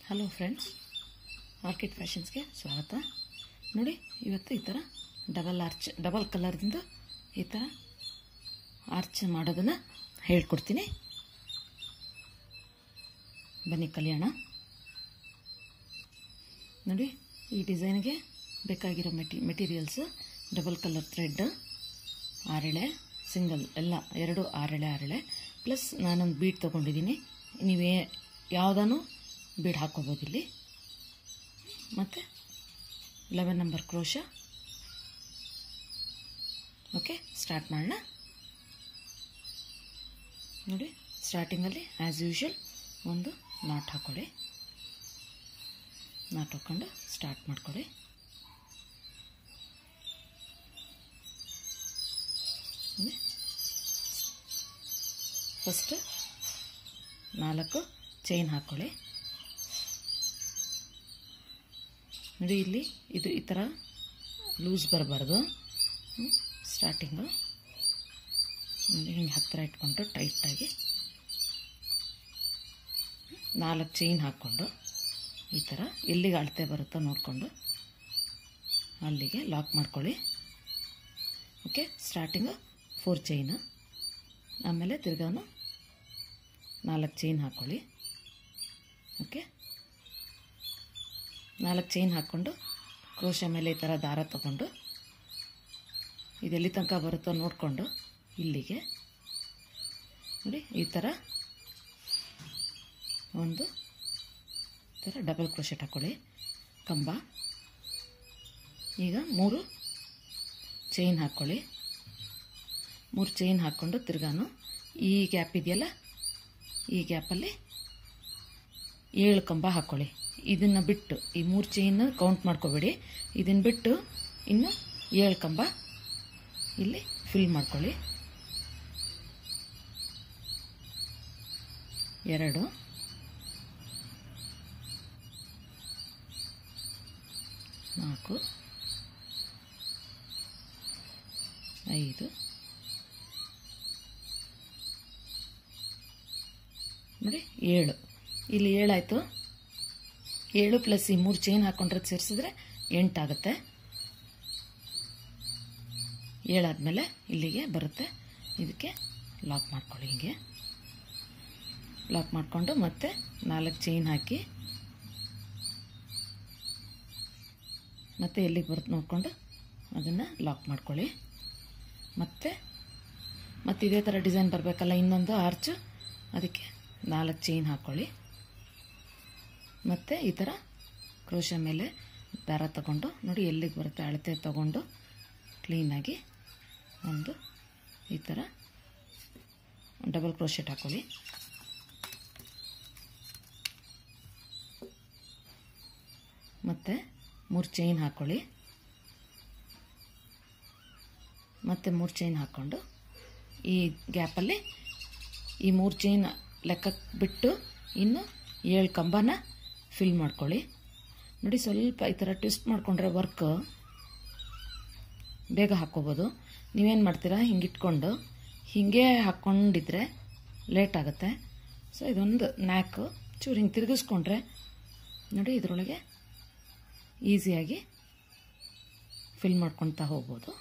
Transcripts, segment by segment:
hello friends market ಫ್ಯಾಷನ್ಸ್ಗೆ ಸ್ವಾಗತ ನೋಡಿ ಇವತ್ತು ಈ ಥರ ಡಬಲ್ ಆರ್ಚ್ ಡಬಲ್ ಕಲರ್ದಿಂದ ಈ ಥರ ಆರ್ಚ್ ಮಾಡೋದನ್ನು ಹೇಳ್ಕೊಡ್ತೀನಿ ಬನ್ನಿ ಕಲ್ಯಾಣ ನೋಡಿ ಈ ಡಿಸೈನ್ಗೆ ಬೇಕಾಗಿರೋ ಮೆಟಿ ಮೆಟೀರಿಯಲ್ಸು ಡಬಲ್ ಕಲರ್ ಥ್ರೆಡ್ ಆರೆಳೆ ಸಿಂಗಲ್ ಎಲ್ಲ ಎರಡು ಆರೆಳೆ ಆರೆಳೆ ಪ್ಲಸ್ ನಾನೊಂದು ಬೀಡ್ ತೊಗೊಂಡಿದ್ದೀನಿ ನೀವೇ ಯಾವುದನ್ನು ಬೀಡ್ ಹಾಕ್ಕೋಬೋದು ಇಲ್ಲಿ ಮತ್ತು eleven number crochet okay start ಮಾಡೋಣ ನೋಡಿ ಸ್ಟಾರ್ಟಿಂಗಲ್ಲಿ ಆ್ಯಸ್ ಯೂಶ್ವಲ್ ಒಂದು ನಾಟ್ ಹಾಕ್ಕೊಳ್ಳಿ ನಾಟ್ ಹಾಕ್ಕೊಂಡು ಸ್ಟಾರ್ಟ್ ಮಾಡ್ಕೊಳ್ಳಿ ಫಸ್ಟ್ ನಾಲ್ಕು ಚೈನ್ ಹಾಕ್ಕೊಳ್ಳಿ ನೋಡಿ ಇಲ್ಲಿ ಇದು ಈ ಥರ ಲೂಸ್ ಬರಬಾರ್ದು ಸ್ಟಾರ್ಟಿಂಗು ಹಿಂಗೆ ಹತ್ತಿರ ಇಟ್ಕೊಂಡು ಟೈಟಾಗಿ ನಾಲ್ಕು ಚೈನ್ ಹಾಕ್ಕೊಂಡು ಈ ಥರ ಎಲ್ಲಿಗೆ ಅಳತೆ ಬರುತ್ತೋ ನೋಡಿಕೊಂಡು ಅಲ್ಲಿಗೆ ಲಾಕ್ ಮಾಡ್ಕೊಳ್ಳಿ ಓಕೆ ಸ್ಟಾರ್ಟಿಂಗು ಫೋರ್ ಚೈನು ಆಮೇಲೆ ತಿರ್ಗಾನು ನಾಲ್ಕು ಚೈನ್ ಹಾಕ್ಕೊಳ್ಳಿ ಓಕೆ ನಾಲ್ಕು ಚೈನ್ ಹಾಕ್ಕೊಂಡು ಕ್ರೋಶ ಮೇಲೆ ಈ ಥರ ದಾರ ತಗೊಂಡು ಇದೆಲ್ಲಿ ತನಕ ಬರುತ್ತೋ ನೋಡಿಕೊಂಡು ಇಲ್ಲಿಗೆ ನೋಡಿ ಈ ಥರ ಒಂದು ಈ ಥರ ಡಬಲ್ ಕ್ರೋಶೆಟ್ ಹಾಕ್ಕೊಳ್ಳಿ ಕಂಬ ಈಗ ಮೂರು ಚೈನ್ ಹಾಕ್ಕೊಳ್ಳಿ ಮೂರು ಚೈನ್ ಹಾಕ್ಕೊಂಡು ತಿರ್ಗಾನು ಈ ಗ್ಯಾಪ್ ಇದೆಯಲ್ಲ ಈ ಗ್ಯಾಪಲ್ಲಿ ಏಳು ಕಂಬ ಹಾಕ್ಕೊಳ್ಳಿ ಇದನ್ನು ಬಿಟ್ಟು ಈ ಮೂರು ಚೈನ್ ಕೌಂಟ್ ಮಾಡ್ಕೋಬೇಡಿ ಇದನ್ನು ಬಿಟ್ಟು ಇನ್ನು ಏಳು ಕಂಬ ಇಲ್ಲಿ ಫಿಲ್ ಮಾಡ್ಕೊಳ್ಳಿ ಎರಡು ನಾಲ್ಕು ಐದು ನೋಡಿ ಏಳು ಇಲ್ಲಿ ಏಳಾಯಿತು ಏಳು ಪ್ಲಸ್ ಈ ಮೂರು ಚೈನ್ ಹಾಕ್ಕೊಂಡ್ರೆ ಸೇರಿಸಿದ್ರೆ ಎಂಟಾಗುತ್ತೆ ಏಳಾದಮೇಲೆ ಇಲ್ಲಿಗೆ ಬರುತ್ತೆ ಇದಕ್ಕೆ ಲಾಕ್ ಮಾಡ್ಕೊಳ್ಳಿ ಹೀಗೆ ಲಾಕ್ ಮಾಡಿಕೊಂಡು ಮತ್ತೆ ನಾಲ್ಕು ಚೈನ್ ಹಾಕಿ ಮತ್ತೆ ಎಲ್ಲಿಗೆ ಬರುತ್ತೆ ನೋಡಿಕೊಂಡು ಅದನ್ನು ಲಾಕ್ ಮಾಡ್ಕೊಳ್ಳಿ ಮತ್ತೆ ಮತ್ತೆ ಇದೇ ಥರ ಡಿಸೈನ್ ಬರಬೇಕಲ್ಲ ಇನ್ನೊಂದು ಆರ್ಚು ಅದಕ್ಕೆ ನಾಲ್ಕು ಚೈನ್ ಹಾಕ್ಕೊಳ್ಳಿ ಮತ್ತು ಈ ಥರ ಕ್ರೋಶ ಮೇಲೆ ದಾರ ತಗೊಂಡು ನೋಡಿ ಎಲ್ಲಿಗೆ ಬರುತ್ತೆ ಅಳತೆ ತಗೊಂಡು ಕ್ಲೀನಾಗಿ ಒಂದು ಈ ಥರ ಡಬಲ್ ಕ್ರೋಶೆಟ್ ಹಾಕ್ಕೊಳ್ಳಿ ಮತ್ತು ಮೂರು ಚೈನ್ ಹಾಕ್ಕೊಳ್ಳಿ ಮತ್ತು ಮೂರು ಚೈನ್ ಹಾಕ್ಕೊಂಡು ಈ ಗ್ಯಾಪಲ್ಲಿ ಈ ಮೂರು ಚೈನ್ ಲೆಕ್ಕಕ್ಕೆ ಬಿಟ್ಟು ಇನ್ನು ಏಳು ಕಂಬನ ಫಿಲ್ ಮಾಡ್ಕೊಳ್ಳಿ ನೋಡಿ ಸ್ವಲ್ಪ ಈ ಥರ ಟ್ವಿಸ್ಟ್ ಮಾಡಿಕೊಂಡ್ರೆ ವರ್ಕ್ ಬೇಗ ಹಾಕ್ಕೋಬೋದು ನೀವೇನು ಮಾಡ್ತೀರಾ ಹಿಂಗೆ ಇಟ್ಕೊಂಡು ಹೀಗೆ ಹಾಕ್ಕೊಂಡಿದ್ರೆ ಲೇಟ್ ಆಗುತ್ತೆ ಸೊ ಇದೊಂದು ನ್ಯಾಕು ಚೂರು ಹಿಂಗೆ ತಿರುಗಿಸ್ಕೊಂಡ್ರೆ ನೋಡಿ ಇದರೊಳಗೆ ಈಸಿಯಾಗಿ ಫಿಲ್ ಮಾಡ್ಕೊಳ್ತಾ ಹೋಗ್ಬೋದು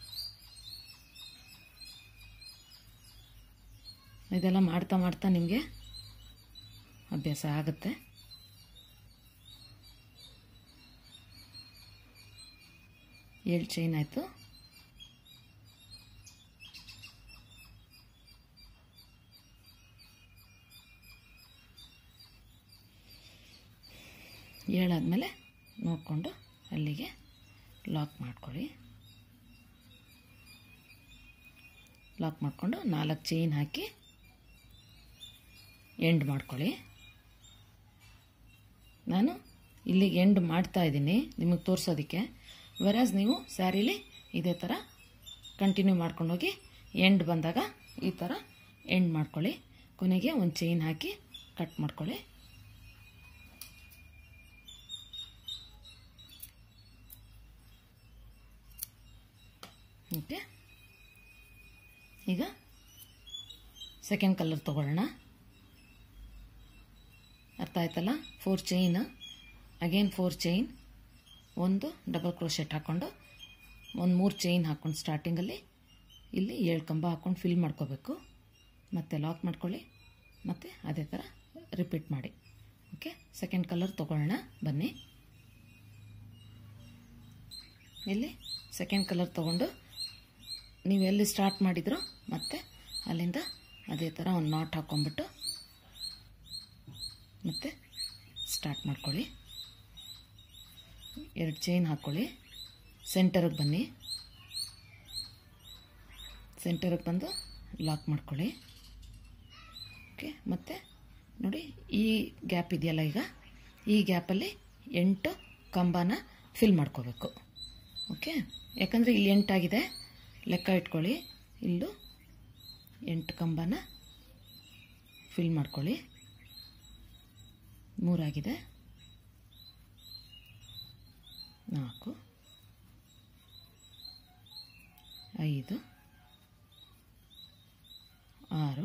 ಇದೆಲ್ಲ ಮಾಡ್ತಾ ಮಾಡ್ತಾ ನಿಮಗೆ ಅಭ್ಯಾಸ ಆಗುತ್ತೆ ಏಳು ಚೈನ್ ಆಯಿತು ಏಳಾದಮೇಲೆ ನೋಡಿಕೊಂಡು ಅಲ್ಲಿಗೆ ಲಾಕ್ ಮಾಡ್ಕೊಳ್ಳಿ ಲಾಕ್ ಮಾಡಿಕೊಂಡು ನಾಲ್ಕು ಚೈನ್ ಹಾಕಿ ಎಂಡ್ ಮಾಡ್ಕೊಳ್ಳಿ ನಾನು ಇಲ್ಲಿಗೆ ಎಂಡ್ ಮಾಡ್ತಾ ಇದ್ದೀನಿ ನಿಮಗೆ ತೋರಿಸೋದಕ್ಕೆ ವೆರಾಸ್ ನೀವು ಸ್ಯಾರೀಲಿ ಇದೇ ಥರ ಕಂಟಿನ್ಯೂ ಮಾಡ್ಕೊಂಡೋಗಿ ಎಂಡ್ ಬಂದಾಗ ಈ ಥರ ಎಂಡ್ ಮಾಡ್ಕೊಳ್ಳಿ ಕೊನೆಗೆ ಒಂದು ಚೈನ್ ಹಾಕಿ ಕಟ್ ಮಾಡ್ಕೊಳ್ಳಿ ಓಕೆ ಈಗ ಸೆಕೆಂಡ್ ಕಲರ್ ತೊಗೊಳ್ಳೋಣ ಅರ್ಥ ಆಯ್ತಲ್ಲ four chain again four chain ಒಂದು ಡಬಲ್ ಕ್ರೋಶೆಟ್ ಹಾಕ್ಕೊಂಡು ಒಂದು ಮೂರು ಚೈನ್ ಹಾಕ್ಕೊಂಡು ಸ್ಟಾರ್ಟಿಂಗಲ್ಲಿ ಇಲ್ಲಿ ಏಳು ಕಂಬ ಹಾಕ್ಕೊಂಡು ಫಿಲ್ ಮಾಡ್ಕೋಬೇಕು ಮತ್ತೆ ಲಾಕ್ ಮಾಡ್ಕೊಳ್ಳಿ ಮತ್ತು ಅದೇ ಥರ ರಿಪೀಟ್ ಮಾಡಿ ಓಕೆ ಸೆಕೆಂಡ್ ಕಲರ್ ತೊಗೊಳ್ಳೋಣ ಬನ್ನಿ ಇಲ್ಲಿ ಸೆಕೆಂಡ್ ಕಲರ್ ತೊಗೊಂಡು ನೀವು ಎಲ್ಲಿ ಸ್ಟಾರ್ಟ್ ಮಾಡಿದ್ರೋ ಮತ್ತೆ ಅಲ್ಲಿಂದ ಅದೇ ಥರ ಒಂದು ನಾಟ್ ಹಾಕ್ಕೊಂಬಿಟ್ಟು ಮತ್ತೆ ಸ್ಟಾರ್ಟ್ ಮಾಡ್ಕೊಳ್ಳಿ ಎರಡು ಚೈನ್ ಹಾಕ್ಕೊಳ್ಳಿ ಸೆಂಟರಿಗೆ ಬನ್ನಿ ಸೆಂಟರಿಗೆ ಬಂದು ಲಾಕ್ ಮಾಡ್ಕೊಳ್ಳಿ ಓಕೆ ಮತ್ತು ನೋಡಿ ಈ ಗ್ಯಾಪ್ ಇದೆಯಲ್ಲ ಈಗ ಈ ಗ್ಯಾಪಲ್ಲಿ ಎಂಟು ಕಂಬನ ಫಿಲ್ ಮಾಡ್ಕೋಬೇಕು ಓಕೆ ಯಾಕಂದರೆ ಇಲ್ಲಿ ಎಂಟಾಗಿದೆ ಲೆಕ್ಕ ಇಟ್ಕೊಳ್ಳಿ ಇಲ್ಲೂ ಎಂಟು ಕಂಬನ ಫಿಲ್ ಮಾಡ್ಕೊಳ್ಳಿ ಮೂರಾಗಿದೆ ನಾಲ್ಕು ಐದು ಆರು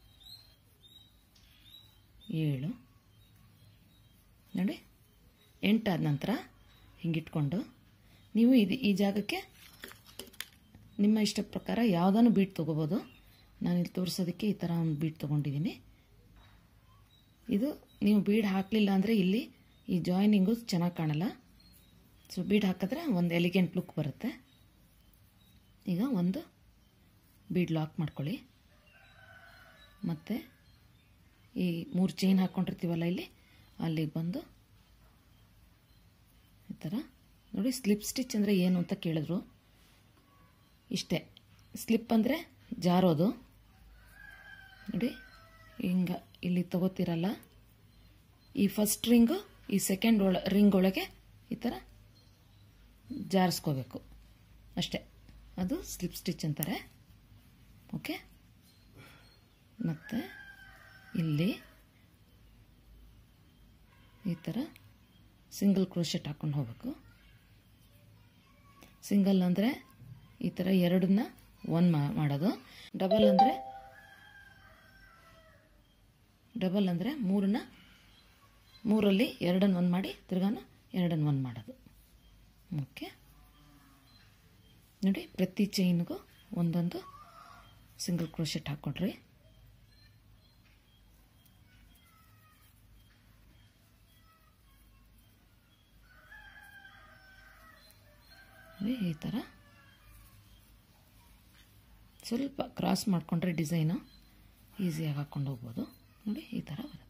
ಏಳು ನೋಡಿ ಎಂಟಾದ ನಂತರ ಹಿಂಗಿಟ್ಕೊಂಡು ನೀವು ಇದು ಈ ಜಾಗಕ್ಕೆ ನಿಮ್ಮ ಇಷ್ಟ ಪ್ರಕಾರ ಯಾವುದನ್ನು ಬೀಟ್ ತೊಗೋಬೋದು ನಾನು ಇಲ್ಲಿ ತೋರಿಸೋದಕ್ಕೆ ಈ ಥರ ಒಂದು ಬೀಟ್ ತೊಗೊಂಡಿದ್ದೀನಿ ಇದು ನೀವು ಬೀಡ್ ಹಾಕಲಿಲ್ಲ ಅಂದರೆ ಇಲ್ಲಿ ಈ ಜಾಯ್ನಿಂಗು ಚೆನ್ನಾಗಿ ಕಾಣಲ್ಲ ಸೊ ಬೀಡ್ ಹಾಕಿದ್ರೆ ಒಂದು ಎಲಿಗೆಂಟ್ ಲುಕ್ ಬರುತ್ತೆ ಈಗ ಒಂದು ಬೀಡ್ ಲಾಕ್ ಮಾಡ್ಕೊಳ್ಳಿ ಮತ್ತು ಈ ಮೂರು ಚೈನ್ ಹಾಕ್ಕೊಂಡಿರ್ತೀವಲ್ಲ ಇಲ್ಲಿ ಅಲ್ಲಿಗೆ ಬಂದು ಈ ಥರ ನೋಡಿ ಸ್ಲಿಪ್ ಸ್ಟಿಚ್ ಅಂದರೆ ಏನು ಅಂತ ಕೇಳಿದ್ರು ಇಷ್ಟೇ ಸ್ಲಿಪ್ ಅಂದರೆ ಜಾರೋದು ನೋಡಿ ಹಿಂಗೆ ಇಲ್ಲಿ ತಗೋತಿರಲ್ಲ ಈ ಫಸ್ಟ್ ರಿಂಗು ಈ ಸೆಕೆಂಡ್ ಒಳ ರಿಂಗ್ ಒಳಗೆ ಈ ಥರ ಜಾರಿಸ್ಕೋಬೇಕು ಅಷ್ಟೇ ಅದು ಸ್ಲಿಪ್ ಸ್ಟಿಚ್ ಅಂತಾರೆ ಓಕೆ ಮತ್ತು ಇಲ್ಲಿ ಈ ಥರ ಸಿಂಗಲ್ ಕ್ರೋಶೆಟ್ ಹಾಕ್ಕೊಂಡು ಹೋಗಬೇಕು ಸಿಂಗಲ್ ಅಂದರೆ ಈ ಥರ ಎರಡನ್ನ ಒಂದು ಮಾಡೋದು ಡಬಲ್ ಅಂದರೆ ಡಬಲ್ ಅಂದರೆ ಮೂರನ್ನ ಮೂರಲ್ಲಿ ಎರಡನ್ನು ಒಂದು ಮಾಡಿ ತಿರ್ಗಾನ ಎರಡನ್ನು ಒಂದು ಮಾಡೋದು ಓಕೆ ನೋಡಿ ಪ್ರತಿ ಚೈನ್ಗೂ ಒಂದೊಂದು ಸಿಂಗಲ್ ಕ್ರೋಶೆಟ್ ಹಾಕ್ಕೊಡ್ರಿ ನೋಡಿ ಈ ಥರ ಸ್ವಲ್ಪ ಕ್ರಾಸ್ ಮಾಡಿಕೊಂಡ್ರೆ ಡಿಸೈನು ಈಸಿಯಾಗಿ ಹಾಕ್ಕೊಂಡು ಹೋಗ್ಬೋದು ನೋಡಿ ಈ ಥರ ಬರುತ್ತೆ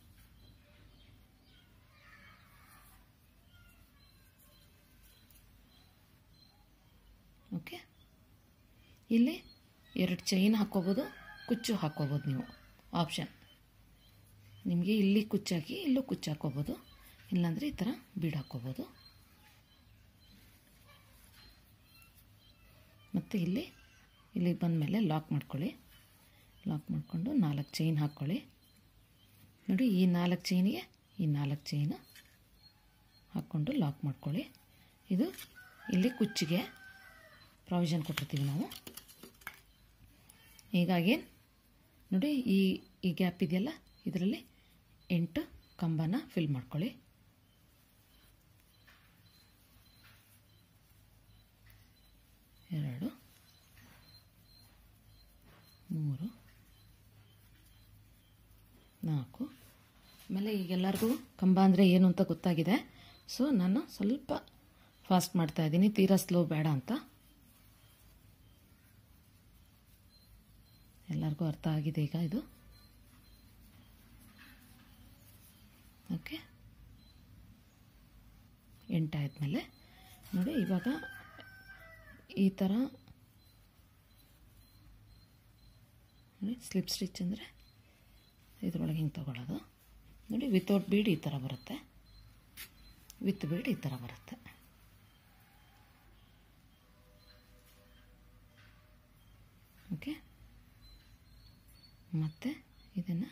ಓಕೆ ಇಲ್ಲಿ ಎರಡು ಚೈನ್ ಹಾಕ್ಕೋಬೋದು ಕುಚ್ಚು ಹಾಕ್ಕೋಬೋದು ನೀವು ಆಪ್ಷನ್ ನಿಮಗೆ ಇಲ್ಲಿ ಕುಚ್ಚಾಕಿ ಇಲ್ಲೂ ಕುಚ್ಚು ಹಾಕ್ಕೋಬೋದು ಇಲ್ಲಾಂದರೆ ಈ ಥರ ಬೀಡ್ ಹಾಕ್ಕೋಬೋದು ಮತ್ತು ಇಲ್ಲಿ ಇಲ್ಲಿ ಬಂದಮೇಲೆ ಲಾಕ್ ಮಾಡ್ಕೊಳ್ಳಿ ಲಾಕ್ ಮಾಡಿಕೊಂಡು ನಾಲ್ಕು ಚೈನ್ ಹಾಕ್ಕೊಳ್ಳಿ ನೋಡಿ ಈ ನಾಲ್ಕು ಚೈನಿಗೆ ಈ ನಾಲ್ಕು ಚೈನ್ ಹಾಕ್ಕೊಂಡು ಲಾಕ್ ಮಾಡ್ಕೊಳ್ಳಿ ಇದು ಇಲ್ಲಿ ಕುಚ್ಚಿಗೆ ಪ್ರಾವಿಷನ್ ಕೊಟ್ಟಿರ್ತೀವಿ ನಾವು ಹೀಗಾಗಿ ನೋಡಿ ಈ ಈ ಗ್ಯಾಪ್ ಇದೆಯಲ್ಲ ಇದರಲ್ಲಿ ಎಂಟು ಕಂಬನ ಫಿಲ್ ಮಾಡ್ಕೊಳ್ಳಿ ಎರಡು ಮೂರು ನಾಲ್ಕು ಆಮೇಲೆ ಈಗೆಲ್ಲರಿಗೂ ಕಂಬ ಅಂದರೆ ಏನು ಅಂತ ಗೊತ್ತಾಗಿದೆ ಸೊ ನಾನು ಸ್ವಲ್ಪ ಫಾಸ್ಟ್ ಮಾಡ್ತಾ ಇದ್ದೀನಿ ತೀರಾ ಸ್ಲೋ ಬೇಡ ಅಂತ ಎಲ್ಲರಿಗೂ ಅರ್ಥ ಆಗಿದೆ ಈಗ ಇದು ಓಕೆ ಎಂಟಾದ್ಮೇಲೆ ನೋಡಿ ಇವಾಗ ಈ ಥರ ನೋಡಿ ಸ್ಲಿಪ್ ಸ್ಟಿಚ್ ಅಂದರೆ ಇದ್ರೊಳಗೆ ಹಿಂಗೆ ತೊಗೊಳ್ಳೋದು ನೋಡಿ ವಿತೌಟ್ ಬೀಡ್ ಈ ಥರ ಬರುತ್ತೆ ವಿತ್ ಬೀಡ್ ಈ ಥರ ಬರುತ್ತೆ ಓಕೆ ಮತ್ತು ಇದನ್ನು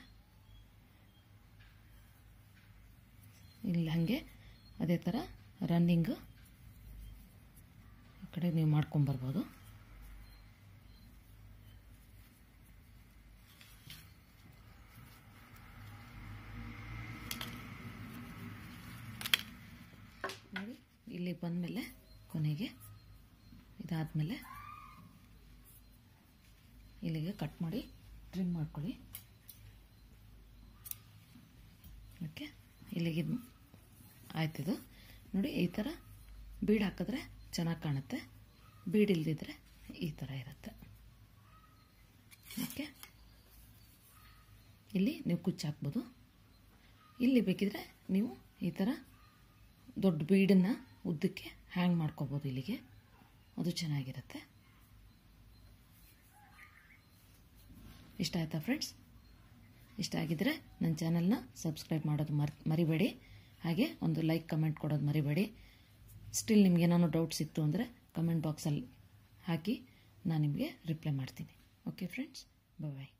ಇಲ್ಲಿ ಹಾಗೆ ಅದೇ ಥರ ರನ್ನಿಂಗು ಈ ಕಡೆ ನೀವು ಮಾಡ್ಕೊಂಬರ್ಬೋದು ಇಲ್ಲಿ ಬಂದಮೇಲೆ ಕೊನೆಗೆ ಇದಾದಮೇಲೆ ಇಲ್ಲಿಗೆ ಕಟ್ ಮಾಡಿ ಟ್ರಿಮ್ ಮಾಡ್ಕೊಳ್ಳಿ ಓಕೆ ಇಲ್ಲಿಗೆ ಇದು ಆಯ್ತಿದು ನೋಡಿ ಈ ಥರ ಬೀಡ್ ಹಾಕಿದ್ರೆ ಚೆನ್ನಾಗಿ ಕಾಣುತ್ತೆ ಬೀಡ್ ಇಲ್ದಿದ್ರೆ ಈ ಥರ ಇರುತ್ತೆ ಓಕೆ ಇಲ್ಲಿ ನೀವು ಕುಚ್ಚು ಹಾಕ್ಬೋದು ಇಲ್ಲಿ ಬೇಕಿದ್ರೆ ನೀವು ಈ ಥರ ದೊಡ್ಡ ಬೀಡನ್ನು ಉದ್ದಕ್ಕೆ ಹ್ಯಾಂಗ್ ಮಾಡ್ಕೋಬೋದು ಇಲ್ಲಿಗೆ ಅದು ಚೆನ್ನಾಗಿರುತ್ತೆ ಇಷ್ಟ ಆಯ್ತಾ ಫ್ರೆಂಡ್ಸ್ ಇಷ್ಟ ಆಗಿದ್ದರೆ ನನ್ನ ಚಾನಲ್ನ ಸಬ್ಸ್ಕ್ರೈಬ್ ಮಾಡೋದು ಮರ್ ಮರಿಬೇಡಿ ಹಾಗೆ ಒಂದು ಲೈಕ್ ಕಮೆಂಟ್ ಕೊಡೋದು ಮರಿಬೇಡಿ ಸ್ಟಿಲ್ ನಿಮ್ಗೆ ಏನಾದ್ರು ಡೌಟ್ಸ್ ಇತ್ತು ಅಂದರೆ ಕಮೆಂಟ್ ಬಾಕ್ಸಲ್ಲಿ ಹಾಕಿ ನಾನು ನಿಮಗೆ ರಿಪ್ಲೈ ಮಾಡ್ತೀನಿ ಓಕೆ ಫ್ರೆಂಡ್ಸ್ ಬಾಯ್